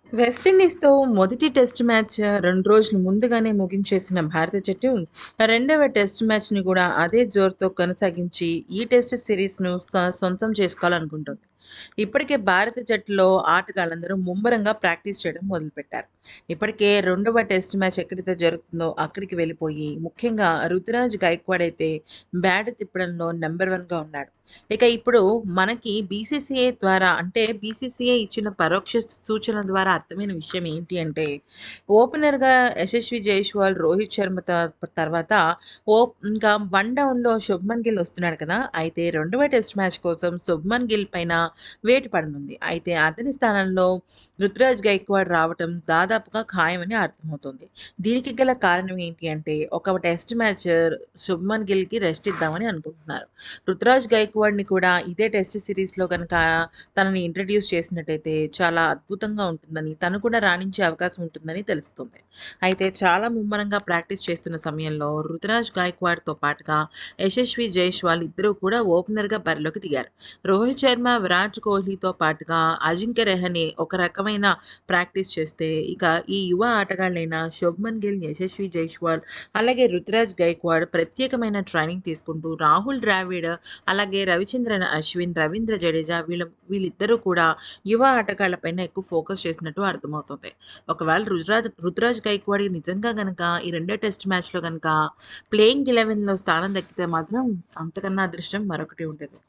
వెస్టిండీస్‌తో మొదటి test match 2 రోజులు ముందుగానే ముగించేసిన భారత జట్టు రెండవ టెస్ట్ మ్యాచ్‌ని కూడా అదే జోరుతో కొనసాగించి ఈ టెస్ట్ సిరీస్‌ను స సొంతం చేసుకోవాలనుకుంటోంది. ఇప్పటికే భారత జట్టులో ఆటగాళ్లందరూ ముమ్మరంగా ప్రాక్టీస్ చేయడం మొదలుపెట్టారు. ఇప్పటికే రెండవ టెస్ట్ మ్యాచ్ ఎక్కడైతే జరుగుతుందో అక్కడికి వెళ్ళిపోయి ముఖ్యంగా రుతురాజ్ గైక్వాడ్ అయితే బ్యాట్ తిప్పడంలో నంబర్ వన్‌గా ఉన్నాడు. ఇక ఇప్పుడు మనకి బీసీసీఐ ద్వారా అంటే బీసీసీఐ ఇచ్చిన పరోక్ష సూచనల ద్వారా అర్థమైన విషయం ఏంటి అంటే ఓపెనర్‌గా యశస్వి జైస్వాల్, రోహిత్ శర్మ త తర్వాత ఓప్ ఇంకా వన్ డౌన్‌లో శుభ్మన్ గిల్ వస్తున్నాడు కదా! అయితే రెండవ టెస్ట్ మ్యాచ్ కోసం శుభ్మన్ గిల్ పైన వేటు పడనుంది. అయితే అతని స్థానంలో రుతురాజ్ గైక్వాడ్ రావటం దాదాపుగా ఖాయమని అర్థమవుతోంది. దీనికి గల కారణం ఏంటి అంటే ఒక టెస్ట్ మ్యాచ్ శుభ్మన్ గిల్‌కి రెస్ట్ ఇద్దామని అనుకుంటున్నారు. రుతురాజ్ గైక్వాడ్‌ని కూడా ఇదే టెస్ట్ సిరీస్‌లో గనక తనని ఇంట్రడ్యూస్ చేసినట్టయితే చాలా అద్భుతంగా ఉంటుందని, తను కూడా రాణించే అవకాశం ఉంటుందని తెలుస్తుంది. అయితే చాలా ముమ్మరంగా ప్రాక్టీస్ చేస్తున్న సమయంలో రుతురాజ్ గైక్వాడ్‌తో పాటుగా యశస్వి జైస్వాల్ ఇద్దరూ కూడా ఓపెనర్‌గా బరిలోకి దిగారు. రోహిత్ శర్మ, విరాట్ కోహ్లీతో పాటుగా అజింక్య రహానె ఒక రకమైన ప్రాక్టీస్ చేస్తే ఇక ఈ యువ ఆటగాళ్లైన శుభ్మన్ గిల్, యశస్వి జైస్వాల్ అలాగే రుతురాజ్ గైక్వాడ్ ప్రత్యేకమైన ట్రైనింగ్ తీసుకుంటూ రాహుల్ ద్రావిడ్ అలాగే రవిచంద్రన్ అశ్విన్, రవీంద్ర జడేజా వీళ్ళ వీళ్ళిద్దరూ కూడా యువ ఆటగాళ్లపైన ఎక్కువ ఫోకస్ చేసినట్టు అర్థమవుతుంది. ఒకవేళ రుతురాజ్ రుతురాజ్ గైక్వాడ్‌కి నిజంగా గనక ఈ రెండో టెస్ట్ మ్యాచ్‌లో గనక ప్లేయింగ్ 11లో స్థానం దక్కితే మాత్రం అంతకన్నా అదృష్టం మరొకటి ఉండదు.